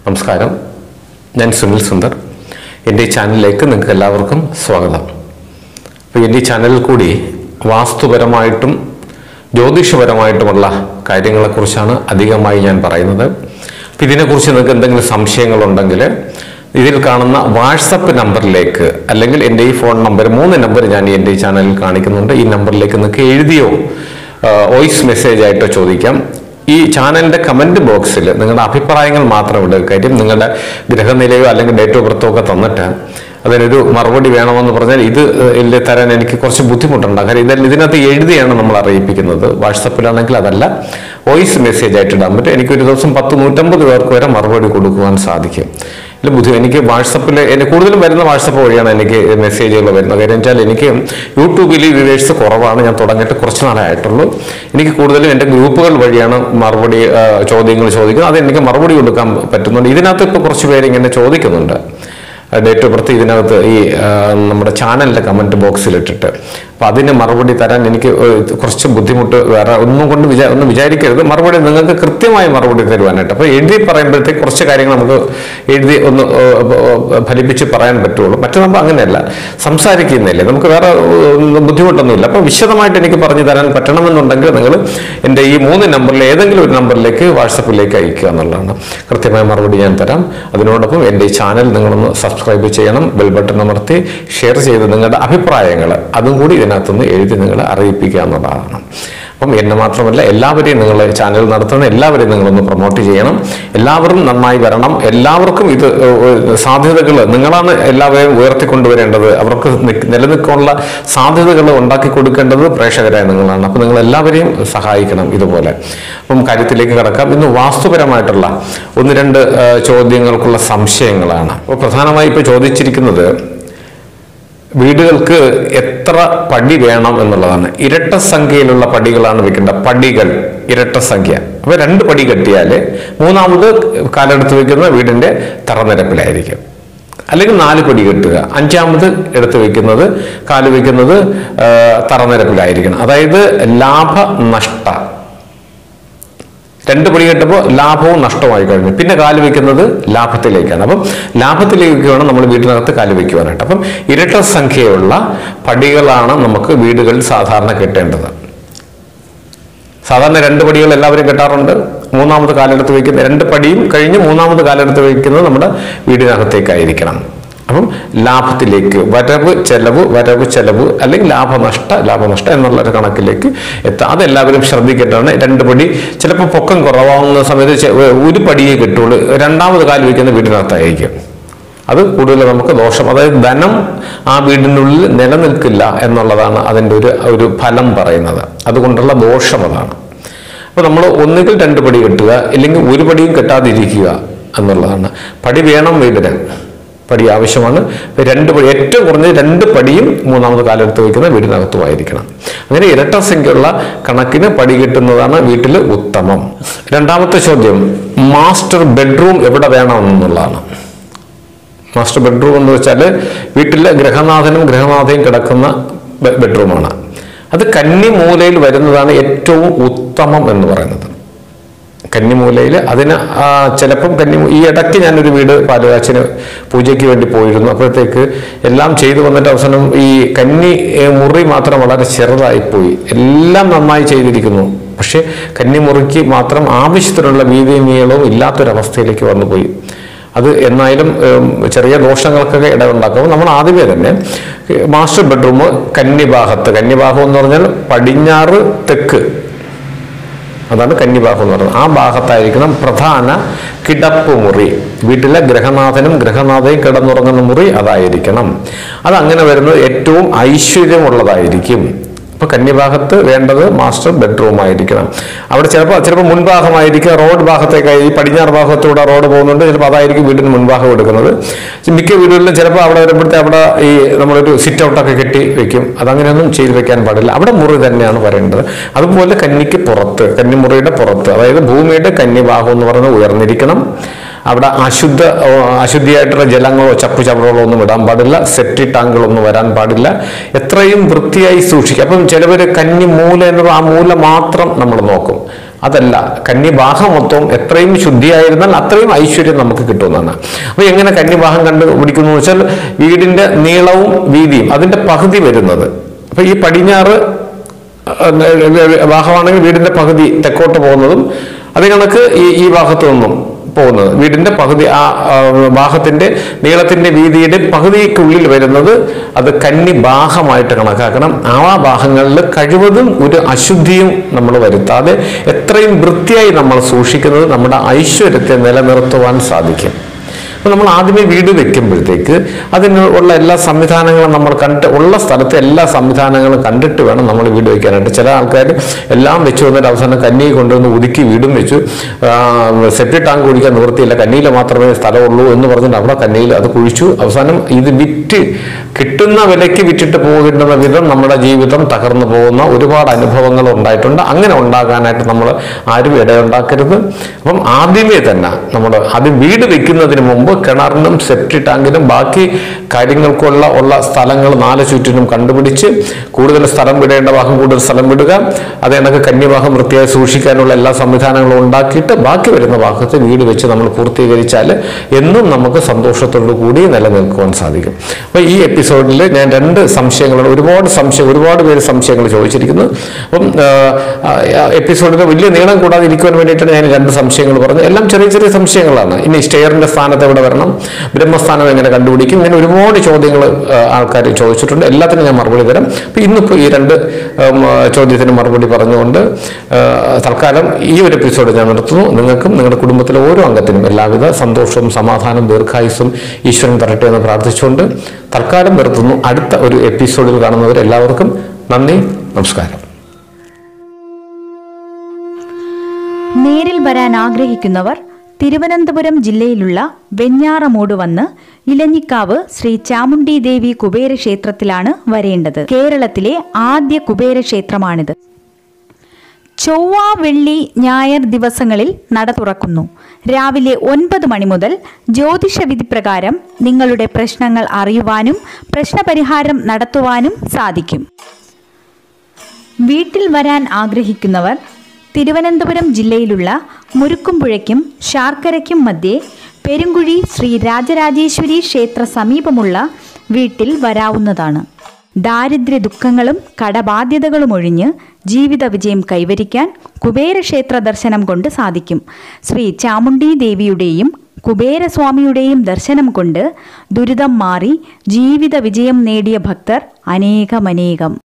നമസ്കാരം ഞാൻ സുനിൽ സുന്ദർ എൻ്റെ ഈ ചാനലിലേക്ക് നിങ്ങൾക്ക് എല്ലാവർക്കും സ്വാഗതം അപ്പോൾ എൻ്റെ ഈ ചാനലിൽ കൂടി വാസ്തുപരമായിട്ടും ജ്യോതിഷപരമായിട്ടുമുള്ള കാര്യങ്ങളെക്കുറിച്ചാണ് അധികമായി ഞാൻ പറയുന്നത് അപ്പോൾ ഇതിനെക്കുറിച്ച് നിങ്ങൾക്ക് എന്തെങ്കിലും സംശയങ്ങളുണ്ടെങ്കിൽ ഇതിൽ കാണുന്ന വാട്സപ്പ് നമ്പറിലേക്ക് അല്ലെങ്കിൽ എൻ്റെ ഈ ഫോൺ നമ്പർ മൂന്ന് നമ്പർ ഞാൻ എൻ്റെ ഈ ചാനലിൽ കാണിക്കുന്നുണ്ട് ഈ നമ്പറിലേക്ക് നിങ്ങൾക്ക് എഴുതിയോ വോയിസ് മെസ്സേജ് ആയിട്ടോ ചോദിക്കാം ഈ ചാനലിന്റെ കമന്റ് ബോക്സിൽ നിങ്ങളുടെ അഭിപ്രായങ്ങൾ മാത്രം ഇടുക കാര്യം നിങ്ങളുടെ ഗ്രഹനിലയോ അല്ലെങ്കിൽ ഡേറ്റ് ഓഫ് ബർത്തോ ഒക്കെ തന്നിട്ട് അതിനൊരു മറുപടി വേണമെന്ന് പറഞ്ഞാൽ ഇത് ഇതിൽ തരാൻ എനിക്ക് കുറച്ച് ബുദ്ധിമുട്ടുണ്ടാകും കാര്യം ഇതെല്ലാം ഇതിനകത്ത് എഴുതിയാണ് നമ്മൾ അറിയിപ്പിക്കുന്നത് വാട്സപ്പിലാണെങ്കിൽ അതല്ല വോയിസ് മെസ്സേജ് ആയിട്ട് ഇടാൻ പറ്റും എനിക്കൊരു ദിവസം പത്ത് നൂറ്റമ്പത് പേർക്ക് വരെ മറുപടി കൊടുക്കുവാൻ സാധിക്കും ഇതിൽ ബുദ്ധി എനിക്ക് വാട്സപ്പിൽ എനിക്ക് കൂടുതലും വരുന്ന വാട്സപ്പ് വഴിയാണ് എനിക്ക് മെസ്സേജുകൾ വരുന്നത് കാര്യം വെച്ചാൽ എനിക്ക് യൂട്യൂബിൽ വ്യൂവേഴ്സ് കുറവാണ് ഞാൻ തുടങ്ങിയിട്ട് കുറച്ച് നാളേ ആയിട്ടുള്ളൂ എനിക്ക് കൂടുതലും എൻ്റെ ഗ്രൂപ്പുകൾ വഴിയാണ് മറുപടി ആ, ചോദ്യങ്ങൾ ചോദിക്കുന്നത് അത് എനിക്ക് മറുപടി കൊടുക്കാൻ പറ്റുന്നുണ്ട് ഇതിനകത്ത് ഇപ്പോൾ കുറച്ച് പേര് ഇങ്ങനെ ചോദിക്കുന്നുണ്ട് ഡേറ്റ് ഓഫ് ബർത്ത് ഇതിനകത്ത് ഈ ആ, നമ്മുടെ ചാനലിൻ്റെ കമൻറ്റ് ബോക്സിൽ ഇട്ടിട്ട് അപ്പം അതിന് മറുപടി തരാൻ എനിക്ക് ഏഹ്, കുറച്ച് ബുദ്ധിമുട്ട് വേറെ ഒന്നും കൊണ്ട് വിചാ ഒന്നും വിചാരിക്കരുത് മറുപടി നിങ്ങൾക്ക് കൃത്യമായ മറുപടി തരുവാനായിട്ട് അപ്പോൾ എഴുതി പറയുമ്പോഴത്തേക്ക് കുറച്ച് കാര്യങ്ങൾ നമുക്ക് എഴുതി ഒന്ന് ഏഹ്, ഏഹ്, ഫലിപ്പിച്ച് പറയാൻ പറ്റുള്ളൂ മറ്റു നമ്മൾ അങ്ങനെയല്ല സംസാരിക്കുന്നില്ലേ നമുക്ക് വേറെ ഒന്നും ബുദ്ധിമുട്ടൊന്നുമില്ല അപ്പോൾ വിശദമായിട്ട് എനിക്ക് പറഞ്ഞു തരാൻ പറ്റണമെന്നുണ്ടെങ്കിൽ നിങ്ങൾ എൻ്റെ ഈ മൂന്ന് നമ്പറിൽ ഏതെങ്കിലും ഒരു നമ്പറിലേക്ക് വാട്സപ്പിലേക്ക് അയക്കുക എന്നുള്ളതാണ് കൃത്യമായ മറുപടി ഞാൻ തരാം അതിനോടൊപ്പം എൻ്റെ ഈ ചാനൽ നിങ്ങളൊന്ന് സബ്സ്ക്രൈബ് ചെയ്യണം ബെൽ ബട്ടൺ അമർത്തി ഷെയർ ചെയ്ത് നിങ്ങളുടെ അഭിപ്രായങ്ങൾ അതും കൂടി ഇതിനകത്തുനിന്ന് എഴുതി നിങ്ങളെ അറിയിപ്പിക്കുക എന്നുള്ളതാണ് അപ്പം എന്നെ മാത്രമല്ല എല്ലാവരെയും നിങ്ങൾ ചാനൽ നടത്തുന്ന എല്ലാവരെയും നിങ്ങളൊന്ന് പ്രൊമോട്ട് ചെയ്യണം എല്ലാവരും നന്നായി വരണം എല്ലാവർക്കും ഇത് സാധ്യതകൾ നിങ്ങളാണ് എല്ലാവരെയും ഉയർത്തിക്കൊണ്ടുവരേണ്ടത് അവർക്ക് നിക്ക് നിലനിൽക്കാനുള്ള സാധ്യതകൾ ഉണ്ടാക്കി കൊടുക്കേണ്ടത് പ്രേക്ഷകരായ നിങ്ങളാണ് അപ്പം നിങ്ങൾ എല്ലാവരെയും സഹായിക്കണം ഇതുപോലെ അപ്പം കാര്യത്തിലേക്ക് കടക്കാം ഇന്ന് വാസ്തുപരമായിട്ടുള്ള ഒന്ന് രണ്ട് ആ, ചോദ്യങ്ങൾക്കുള്ള സംശയങ്ങളാണ് അപ്പോൾ പ്രധാനമായി ഇപ്പോൾ ചോദിച്ചിരിക്കുന്നത് വീടുകൾക്ക് എത്ര പടി വേണം എന്നുള്ളതാണ് ഇരട്ട സംഖ്യയിലുള്ള പടികളാണ് വെക്കേണ്ടത് പടികൾ ഇരട്ട സംഖ്യ അപ്പൊ രണ്ട് പടി കെട്ടിയാൽ മൂന്നാമത് കാലെടുത്ത് വെക്കുന്ന വീടിന്റെ തറനിരപ്പിലായിരിക്കും അല്ലെങ്കിൽ നാല് പടി കെട്ടുക അഞ്ചാമത് എടുത്ത് വെക്കുന്നത് കാല് വെക്കുന്നത് ആ, തറനിരപ്പിലായിരിക്കണം അതായത് ലാഭ നഷ്ട രണ്ട് പടി കെട്ടുമ്പോൾ ലാഭവും നഷ്ടമായി കഴിഞ്ഞു പിന്നെ കാല് വെക്കുന്നത് ലാഭത്തിലേക്കാണ് അപ്പം ലാഭത്തിലേക്ക് വേണം നമ്മൾ വീടിനകത്ത് കാല് വെക്കുവാനായിട്ട് അപ്പം ഇരട്ട സംഖ്യയുള്ള പടികളാണ് നമുക്ക് വീടുകളിൽ സാധാരണ കെട്ടേണ്ടത് സാധാരണ രണ്ട് പടികൾ എല്ലാവരും കെട്ടാറുണ്ട് മൂന്നാമത് കാലെടുത്ത് വയ്ക്കുന്ന രണ്ട് പടിയും കഴിഞ്ഞ് മൂന്നാമത് കാലെടുത്ത് വയ്ക്കുന്നത് നമ്മുടെ വീടിനകത്തേക്കായിരിക്കണം അപ്പം ലാഭത്തിലേക്ക് വരവ് ചെലവ് വരവ് ചെലവ് അല്ലെങ്കിൽ ലാഭനഷ്ട ലാഭനഷ്ട എന്നുള്ള ഒരു കണക്കിലേക്ക് എത്താം അതെല്ലാവരും ശ്രദ്ധിക്കേണ്ടതാണ് രണ്ട് പടി ചിലപ്പോൾ പൊക്കം കുറവാകുന്ന സമയത്ത് ചെ- ഒരു പടിയെ കിട്ടുള്ളൂ രണ്ടാമത് കാല് വയ്ക്കുന്ന വീടിനകത്തായിരിക്കും അത് കൂടുതൽ നമുക്ക് ദോഷം അതായത് ധനം ആ വീടിനുള്ളിൽ നിലനിൽക്കില്ല എന്നുള്ളതാണ് അതിൻ്റെ ഒരു ഒരു ഫലം പറയുന്നത് അതുകൊണ്ടുള്ള ദോഷം അതാണ് അപ്പോൾ നമ്മൾ ഒന്നുകിൽ രണ്ട് പടി കെട്ടുക ഇല്ലെങ്കിൽ ഒരു പടിയും കെട്ടാതിരിക്കുക എന്നുള്ളതാണ് പടി വേണം വീടിന് പടി ആവശ്യമാണ് ഇപ്പൊ രണ്ട് പടി ഏറ്റവും കുറഞ്ഞ രണ്ട് പടിയും മൂന്നാമത് കാലെടുത്ത് വയ്ക്കുന്ന വീടിനകത്തുമായിരിക്കണം അങ്ങനെ ഇരട്ട സംഖ്യയുള്ള കണക്കിന് പടി കിട്ടുന്നതാണ് വീട്ടിൽ ഉത്തമം രണ്ടാമത്തെ ചോദ്യം മാസ്റ്റർ ബെഡ്റൂം എവിടെ വേണമെന്നുള്ളതാണ് മാസ്റ്റർ ബെഡ്റൂം എന്ന് വെച്ചാൽ വീട്ടിലെ ഗൃഹനാഥനും ഗൃഹനാഥയും കിടക്കുന്ന ബെ- ബെഡ്റൂമാണ് അത് കന്നിമൂലയിൽ വരുന്നതാണ് ഏറ്റവും ഉത്തമം എന്ന് പറയുന്നത് കന്നിമൂലയിൽ അതിന് ആ, ചിലപ്പം കന്നി ഈ ഇടയ്ക്ക് ഞാനൊരു വീട് പാലുകാച്ചിന് പൂജയ്ക്ക് വേണ്ടി പോയിരുന്നു അപ്പോഴത്തേക്ക് എല്ലാം ചെയ്തു വന്നിട്ട് അവസാനം ഈ കന്നി ഏ, മുറി മാത്രം വളരെ ചെറുതായിപ്പോയി എല്ലാം നന്നായി ചെയ്തിരിക്കുന്നു പക്ഷേ കന്നിമുറിക്ക് മാത്രം ആവശ്യത്തിനുള്ള വീതിയും നീളവും ഇല്ലാത്തൊരവസ്ഥയിലേക്ക് വന്നുപോയി അത് എന്നായാലും ഉം, ചെറിയ ദോഷങ്ങൾക്കൊക്കെ ഇടയുണ്ടാക്കും നമ്മൾ ആദ്യമേ തന്നെ മാസ്റ്റർ ബെഡ്റൂം കന്നിഭാഗത്ത് കന്നിഭാഗം എന്ന് പറഞ്ഞാൽ പടിഞ്ഞാറ് തെക്ക് അതാണ് കന്നിഭാഗം എന്ന് പറയുന്നത് ആ ഭാഗത്തായിരിക്കണം പ്രധാന കിടപ്പ് മുറി വീട്ടിലെ ഗ്രഹനാഥനും ഗ്രഹനാഥയും കിടന്നുറങ്ങുന്ന മുറി അതായിരിക്കണം അത് അങ്ങനെ വരുന്നത് ഏറ്റവും ഐശ്വര്യമുള്ളതായിരിക്കും ഇപ്പൊ കന്യഭാഗത്ത് വേണ്ടത് മാസ്റ്റർ ബെഡ്റൂം ആയിരിക്കണം അവിടെ ചിലപ്പോൾ ചിലപ്പോൾ മുൻഭാഗമായിരിക്കും റോഡ് ഭാഗത്തേക്കായി ഈ പടിഞ്ഞാറ് ഭാഗത്തൂടെ റോഡ് പോകുന്നുണ്ട് ചിലപ്പോൾ അതായിരിക്കും വീടിന് മുൻഭാഗം എടുക്കുന്നത് മിക്ക വീടുകളിലും ചിലപ്പോൾ അവിടെ വരുമ്പോഴത്തെ അവിടെ ഈ നമ്മളൊരു സിറ്റ് ഔട്ടൊക്കെ കെട്ടി വെക്കും അതങ്ങനെയൊന്നും ചെയ്തു വെക്കാൻ പാടില്ല അവിടെ മുറി തന്നെയാണ് വരേണ്ടത് അതുപോലെ കന്നിക്ക് പുറത്ത് കന്നിമുറിയുടെ പുറത്ത് അതായത് ഭൂമിയുടെ കന്നിഭാഗം എന്ന് പറയുന്നത് ഉയർന്നിരിക്കണം അവിടെ അശുദ്ധ ഓ, അശുദ്ധിയായിട്ടുള്ള ജലങ്ങളോ ചപ്പു ചവറുകളോ ഒന്നും ഇടാൻ പാടില്ല സെപ്റ്റി ടാങ്കുകളൊന്നും വരാൻ പാടില്ല എത്രയും വൃത്തിയായി സൂക്ഷിക്കുക അപ്പം ചിലവർ കന്നി മൂല എന്നുള്ള ആ മൂല മാത്രം നമ്മൾ നോക്കും അതല്ല കന്യഭാഗം മൊത്തം എത്രയും ശുദ്ധിയായിരുന്നാൽ അത്രയും ഐശ്വര്യം നമുക്ക് കിട്ടുമെന്നാണ് അപ്പൊ എങ്ങനെ കന്യഭാഗം കണ്ടുപിടിക്കുന്നു എന്ന് വെച്ചാൽ വീടിന്റെ നീളവും വീതിയും അതിന്റെ പകുതി വരുന്നത് അപ്പൊ ഈ പടിഞ്ഞാറ് ഭാഗമാണെങ്കിൽ വീടിന്റെ പകുതി തെക്കോട്ട് പോകുന്നതും അതേ കണക്ക് ഈ ഈ ഭാഗത്തു നിന്നും പോകുന്നത് വീടിന്റെ പകുതി ആ ആ, ഭാഗത്തിന്റെ നീളത്തിന്റെ വീതിയുടെ പകുതിക്കുള്ളിൽ വരുന്നത് അത് കന്നി ഭാഗമായിട്ട് കണക്കാക്കണം ആ ഭാഗങ്ങളിൽ കഴിവതും ഒരു അശുദ്ധിയും നമ്മൾ വരുത്താതെ എത്രയും വൃത്തിയായി നമ്മൾ സൂക്ഷിക്കുന്നത് നമ്മുടെ ഐശ്വര്യത്തെ നിലനിർത്തുവാൻ സാധിക്കും അപ്പൊ നമ്മൾ ആദ്യമേ വീട് വെക്കുമ്പോഴത്തേക്ക് അതിന് ഉള്ള എല്ലാ സംവിധാനങ്ങളും നമ്മൾ കണ്ടിട്ട് ഉള്ള സ്ഥലത്ത് എല്ലാ സംവിധാനങ്ങളും കണ്ടിട്ട് വേണം നമ്മൾ വീട് വെക്കാനായിട്ട് ചില ആൾക്കാർ എല്ലാം വെച്ച് വന്നിട്ട് അവസാനം കന്നിയെ കൊണ്ടുവന്ന് ഒതുക്കി വീടും വെച്ചു സെപ്റ്റി ടാങ്ക് കുഴിക്കാൻ നിവൃത്തിയില്ല കന്നിയിൽ മാത്രമേ സ്ഥലമുള്ളൂ എന്ന് പറഞ്ഞിട്ട് അവിടെ കന്നിയിൽ അത് കുഴിച്ചു അവസാനം ഇത് വിറ്റ് കിട്ടുന്ന വിലയ്ക്ക് വിറ്റിട്ട് പോകുന്ന വിധം നമ്മുടെ ജീവിതം തകർന്നു പോകുന്ന ഒരുപാട് അനുഭവങ്ങൾ ഉണ്ടായിട്ടുണ്ട് അങ്ങനെ ഉണ്ടാകാനായിട്ട് നമ്മൾ ആരും ഇടയുണ്ടാക്കരുത് അപ്പം ആദ്യമേ തന്നെ നമ്മൾ ആദ്യം വീട് വെക്കുന്നതിന് മുമ്പ് കിണറിനും സെപ്റ്റി ടാങ്കിനും ബാക്കി കാര്യങ്ങൾക്കുള്ള ഉള്ള സ്ഥലങ്ങൾ നാല് ചുറ്റിനും കണ്ടുപിടിച്ച് കൂടുതൽ സ്ഥലം വിടേണ്ട ഭാഗം കൂടുതൽ സ്ഥലം വിടുക അതേ കണക്ക് കന്യഭാഗം വൃത്തിയായി സൂക്ഷിക്കാനുള്ള എല്ലാ സംവിധാനങ്ങളും ഉണ്ടാക്കിയിട്ട് ബാക്കി വരുന്ന ഭാഗത്ത് വീട് വെച്ച് നമ്മൾ പൂർത്തീകരിച്ചാൽ എന്നും നമുക്ക് സന്തോഷത്തോടു കൂടി നിലനിൽക്കുവാൻ സാധിക്കും അപ്പോൾ ഈ എപ്പിസോഡിൽ ഞാൻ രണ്ട് സംശയങ്ങളുണ്ട് ഒരുപാട് സംശയം ഒരുപാട് പേര് സംശയങ്ങൾ ചോദിച്ചിരിക്കുന്നു അപ്പം എപ്പിസോഡിൽ വലിയ നീളം കൂടാതെ ഇരിക്കുവാൻ വേണ്ടിയിട്ടാണ് ഞാൻ രണ്ട് സംശയങ്ങൾ പറഞ്ഞത് എല്ലാം ചെറിയ ചെറിയ സംശയങ്ങളാണ് ഇനി സ്റ്റെയറിന്റെ സ്ഥാനത്ത് എവിടെ വരണം ബ്രഹ്മസ്ഥാനം എങ്ങനെ കണ്ടുപിടിക്കും ഇങ്ങനെ ഒരുപാട് ചോദ്യങ്ങൾ ആൾക്കാർ ചോദിച്ചിട്ടുണ്ട് എല്ലാത്തിനും ഞാൻ മറുപടി തരാം അപ്പം ഇന്നിപ്പോൾ ഈ രണ്ട് ഉം, ചോദ്യത്തിന് മറുപടി പറഞ്ഞുകൊണ്ട് ആ, തൽക്കാലം ഈ ഒരു എപ്പിസോഡ് ഞാൻ നിർത്തുന്നു നിങ്ങൾക്കും നിങ്ങളുടെ കുടുംബത്തിലെ ഓരോ അംഗത്തിനും എല്ലാവിധ സന്തോഷവും സമാധാനവും ദീർഘായുസ്സും ഈശ്വരൻ തരട്ടെ എന്ന് പ്രാർത്ഥിച്ചുകൊണ്ട് തൽക്കാലം നിർത്തുന്നു അടുത്ത ഒരു എപ്പിസോഡിൽ കാണുന്നവർ എല്ലാവർക്കും നന്ദി നമസ്കാരം നേരിൽ വരാൻ ആഗ്രഹിക്കുന്നവർ തിരുവനന്തപുരം ജില്ലയിലുള്ള വെഞ്ഞാറമൂട് വന്ന് ഇലഞ്ഞിക്കാവ് ശ്രീ ചാമുണ്ഡി ദേവി കുബേര ക്ഷേത്രത്തിലാണ് വരേണ്ടത് കേരളത്തിലെ ആദ്യ കുബേര ക്ഷേത്രമാണിത് ചൊവ്വ വെള്ളി ഞായർ ദിവസങ്ങളിൽ നട തുറക്കുന്നു രാവിലെ ഒൻപത് മണി മുതൽ ജ്യോതിഷ വിധി പ്രകാരം നിങ്ങളുടെ പ്രശ്നങ്ങൾ അറിയുവാനും പ്രശ്നപരിഹാരം നടത്തുവാനും സാധിക്കും വീട്ടിൽ വരാൻ ആഗ്രഹിക്കുന്നവർ തിരുവനന്തപുരം ജില്ലയിലുള്ള മുരുക്കുംപുഴയ്ക്കും ശാർക്കരയ്ക്കും മധ്യേ പെരുങ്കുഴി ശ്രീ രാജരാജേശ്വരി ക്ഷേത്ര സമീപമുള്ള വീട്ടിൽ വരാവുന്നതാണ് ദാരിദ്ര്യ ദുഃഖങ്ങളും കടബാധ്യതകളും ഒഴിഞ്ഞ് ജീവിത വിജയം കൈവരിക്കാൻ കുബേരക്ഷേത്ര ദർശനം കൊണ്ട് സാധിക്കും ശ്രീ ചാമുണ്ഡി ദേവിയുടെയും കുബേരസ്വാമിയുടെയും ദർശനം കൊണ്ട് ദുരിതം മാറി ജീവിത വിജയം നേടിയ ഭക്തർ അനേകമനേകം